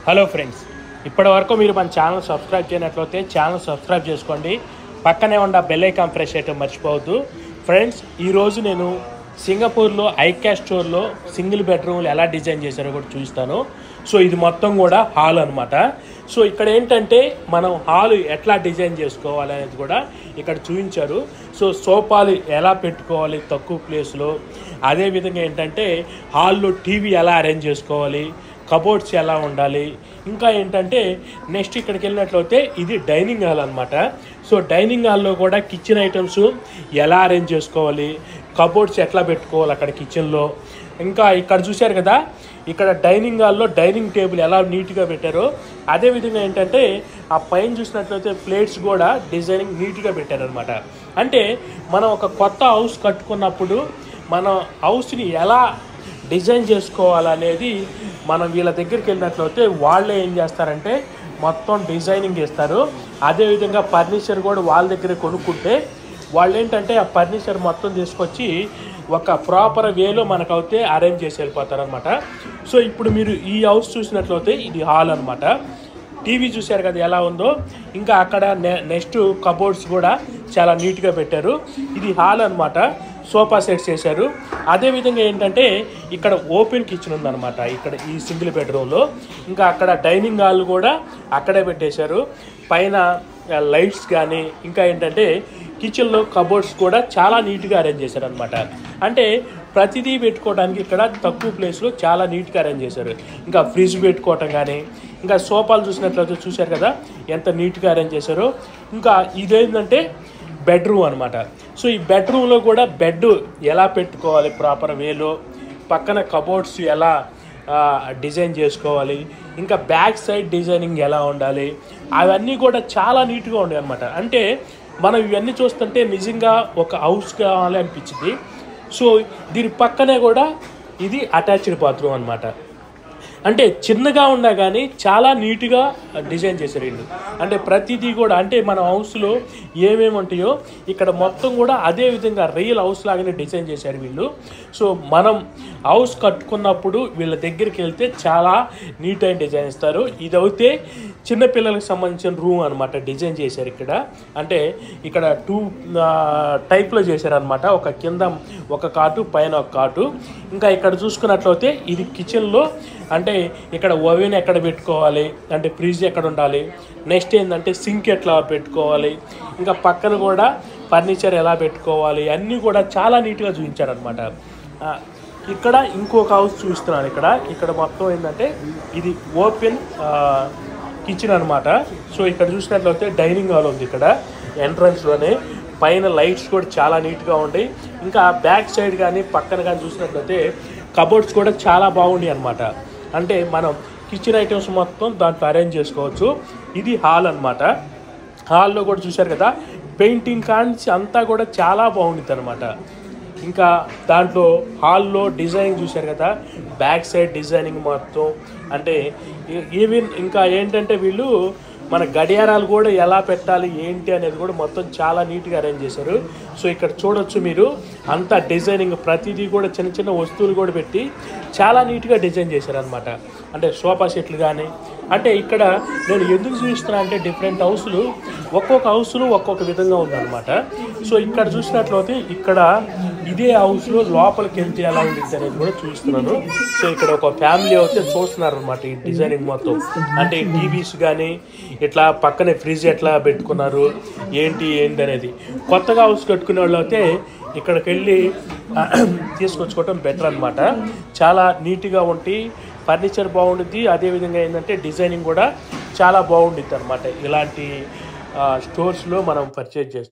hello friends ఇప్పటి వరకు మీరు మన ఛానల్ సబ్స్క్రైబ్ చేయనట్లయితే ఛానల్ సబ్స్క్రైబ్ చేసుకోండి పక్కనే ఉన్న బెల్ ఐకాన్ ప్రెస్ చేయటం మర్చిపోవద్దు ఫ్రెండ్స్ ఈరోజు నేను సింగపూర్లో ఐక్యా స్టోర్లో సింగిల్ బెడ్రూమ్లు ఎలా డిజైన్ చేశారో కూడా చూస్తాను సో ఇది మొత్తం కూడా హాల్ అనమాట సో ఇక్కడ ఏంటంటే మనం హాల్ ఎట్లా డిజైన్ చేసుకోవాలి అనేది కూడా ఇక్కడ చూపించారు సో సోఫాలు ఎలా పెట్టుకోవాలి తక్కువ ప్లేస్లో అదేవిధంగా ఏంటంటే హాల్లో టీవీ ఎలా అరేంజ్ చేసుకోవాలి కబోర్డ్స్ ఎలా ఉండాలి ఇంకా ఏంటంటే నెక్స్ట్ ఇక్కడికి వెళ్ళినట్లయితే ఇది డైనింగ్ హాల్ అనమాట సో డైనింగ్ హాల్లో కూడా కిచెన్ ఐటమ్స్ ఎలా అరేంజ్ చేసుకోవాలి కబోర్డ్స్ ఎట్లా పెట్టుకోవాలి అక్కడ కిచెన్లో ఇంకా ఇక్కడ చూశారు కదా ఇక్కడ డైనింగ్ హాల్లో డైనింగ్ టేబుల్ ఎలా నీట్గా పెట్టారో అదేవిధంగా ఏంటంటే ఆ పైన చూసినట్లయితే ప్లేట్స్ కూడా డిజైనింగ్ నీట్గా పెట్టారనమాట అంటే మనం ఒక కొత్త హౌస్ కట్టుకున్నప్పుడు మన హౌస్ని ఎలా డిజైన్ చేసుకోవాలనేది మనం వీళ్ళ దగ్గరికి వెళ్ళినట్లయితే వాళ్ళే ఏం చేస్తారంటే మొత్తం డిజైనింగ్ ఇస్తారు అదేవిధంగా ఫర్నిచర్ కూడా వాళ్ళ దగ్గర కొనుక్కుంటే వాళ్ళు ఏంటంటే ఆ ఫర్నిచర్ మొత్తం తీసుకొచ్చి ఒక ప్రాపర్ వేలో మనకైతే అరేంజ్ చేసి వెళ్ళిపోతారనమాట సో ఇప్పుడు మీరు ఈ హౌస్ చూసినట్లయితే ఇది హాల్ అనమాట టీవీ చూశారు కదా ఎలా ఉందో ఇంకా అక్కడ నె- నెక్స్ట్ కబోర్డ్స్ కూడా చాలా నీట్గా పెట్టారు ఇది హాల్ అన్నమాట సోఫా సెట్స్ చేశారు అదేవిధంగా ఏంటంటే ఇక్కడ ఓపెన్ కిచెన్ ఉందన్నమాట ఇక్కడ ఈ సింగిల్ బెడ్రూమ్లో ఇంకా అక్కడ డైనింగ్ హాల్ కూడా అక్కడే పెట్టేశారు పైన లైట్స్ కానీ ఇంకా ఏంటంటే కిచెన్లో కబోర్డ్స్ కూడా చాలా నీట్గా అరేంజ్ చేశారు అనమాట అంటే ప్రతిదీ పెట్టుకోవడానికి ఇక్కడ తక్కువ ప్లేస్లో చాలా నీట్గా అరేంజ్ చేశారు ఇంకా ఫ్రిడ్జ్ పెట్టుకోవటం కానీ ఇంకా సోఫాలు చూసినట్లయితే చూశారు కదా ఎంత నీట్గా అరేంజ్ చేశారో ఇంకా ఇదేంటంటే బెడ్రూమ్ అనమాట సో ఈ బెడ్రూమ్లో కూడా బెడ్ ఎలా పెట్టుకోవాలి ప్రాపర్ వేలో పక్కన కబోర్డ్స్ ఎలా ఆ, డిజైన్ చేసుకోవాలి ఇంకా బ్యాక్ సైడ్ డిజైనింగ్ ఎలా ఉండాలి అవన్నీ కూడా చాలా నీట్గా ఉండే అనమాట అంటే మనం ఇవన్నీ చూస్తుంటే నిజంగా ఒక హౌస్ కావాలి అనిపించింది సో దీని పక్కనే కూడా ఇది అటాచ్డ్ బాత్రూమ్ అనమాట అంటే చిన్నగా ఉన్నా కానీ చాలా నీట్గా డిజైన్ చేశారు వీళ్ళు అంటే ప్రతిదీ కూడా అంటే మన హౌస్లో ఏమేమి ఉంటాయో ఇక్కడ మొత్తం కూడా అదే విధంగా రియల్ హౌస్ లాగానే డిజైన్ చేశారు వీళ్ళు సో మనం హౌస్ కట్టుకున్నప్పుడు వీళ్ళ దగ్గరికి వెళ్తే చాలా నీట్ అయిన డిజైన్ ఇస్తారు ఇది అయితే చిన్నపిల్లలకు సంబంధించిన రూమ్ అనమాట డిజైన్ చేశారు ఇక్కడ అంటే ఇక్కడ టూ టైప్లో చేశారనమాట ఒక కింద ఒక కాటు పైన ఒక కాటు ఇంకా ఇక్కడ చూసుకున్నట్లయితే ఇది కిచెన్లో అంటే ఇక్కడ ఓవెన్ ఎక్కడ పెట్టుకోవాలి అంటే ఫ్రిడ్జ్ ఎక్కడ ఉండాలి నెక్స్ట్ ఏంటంటే సింక్ ఎట్లా పెట్టుకోవాలి ఇంకా పక్కన కూడా ఫర్నిచర్ ఎలా పెట్టుకోవాలి అన్నీ కూడా చాలా నీట్గా చూపించారనమాట ఇక్కడ ఇంకొక హౌస్ చూస్తున్నాను ఇక్కడ ఇక్కడ మొత్తం ఏంటంటే ఇది ఓపెన్ కిచెన్ అనమాట సో ఇక్కడ చూసినట్లయితే డైనింగ్ హాల్ ఉంది ఇక్కడ ఎంట్రన్స్లోనే పైన లైట్స్ కూడా చాలా నీట్గా ఉంటాయి ఇంకా బ్యాక్ సైడ్ కానీ పక్కన కానీ చూసినట్లయితే కబోర్డ్స్ కూడా చాలా బాగున్నాయి అనమాట అంటే మనం కిచెన్ ఐటమ్స్ మొత్తం దాంట్లో అరేంజ్ చేసుకోవచ్చు ఇది హాల్ అన్నమాట హాల్లో కూడా చూశారు కదా పెయింటింగ్ కాంచి అంతా కూడా చాలా బాగుంటుంది అనమాట ఇంకా దాంట్లో హాల్లో డిజైనింగ్ చూశారు కదా బ్యాక్ సైడ్ డిజైనింగ్ మొత్తం అంటే ఈవెన్ ఇంకా ఏంటంటే వీళ్ళు మన గడియారాలు కూడా ఎలా పెట్టాలి ఏంటి అనేది కూడా మొత్తం చాలా నీట్గా అరేంజ్ చేశారు సో ఇక్కడ చూడొచ్చు మీరు అంత డిజైనింగ్ ప్రతిదీ కూడా చిన్న చిన్న వస్తువులు కూడా పెట్టి చాలా నీట్గా డిజైన్ చేశారు అనమాట అంటే సోఫా సెట్లు కానీ అంటే ఇక్కడ నేను ఎందుకు చూపిస్తున్నా అంటే డిఫరెంట్ హౌస్లు ఒక్కొక్క హౌస్లు ఒక్కొక్క విధంగా ఉందన్నమాట సో ఇక్కడ చూసినట్లయితే ఇక్కడ ఇదే హౌస్లో లోపలికి వెళ్తే ఎలా ఉంటుంది అనేది కూడా చూస్తున్నాను సో ఇక్కడ ఒక ఫ్యామిలీ అయితే చూస్తున్నారు అనమాట ఈ డిజైనింగ్ మొత్తం అంటే టీవీస్ కానీ ఇట్లా పక్కనే ఫ్రిడ్జ్ ఎట్లా పెట్టుకున్నారు ఏంటి ఏంటి అనేది కొత్తగా హౌస్ కట్టుకునే వాళ్ళు అయితే ఇక్కడికి వెళ్ళి తీసుకొచ్చుకోవటం బెటర్ అనమాట చాలా నీట్గా ఉండి ఫర్నిచర్ బాగుంటుంది అదేవిధంగా ఏంటంటే డిజైనింగ్ కూడా చాలా బాగుంటుంది అనమాట ఇలాంటి స్టోర్స్లో మనం పర్చేజ్ చేస్తాం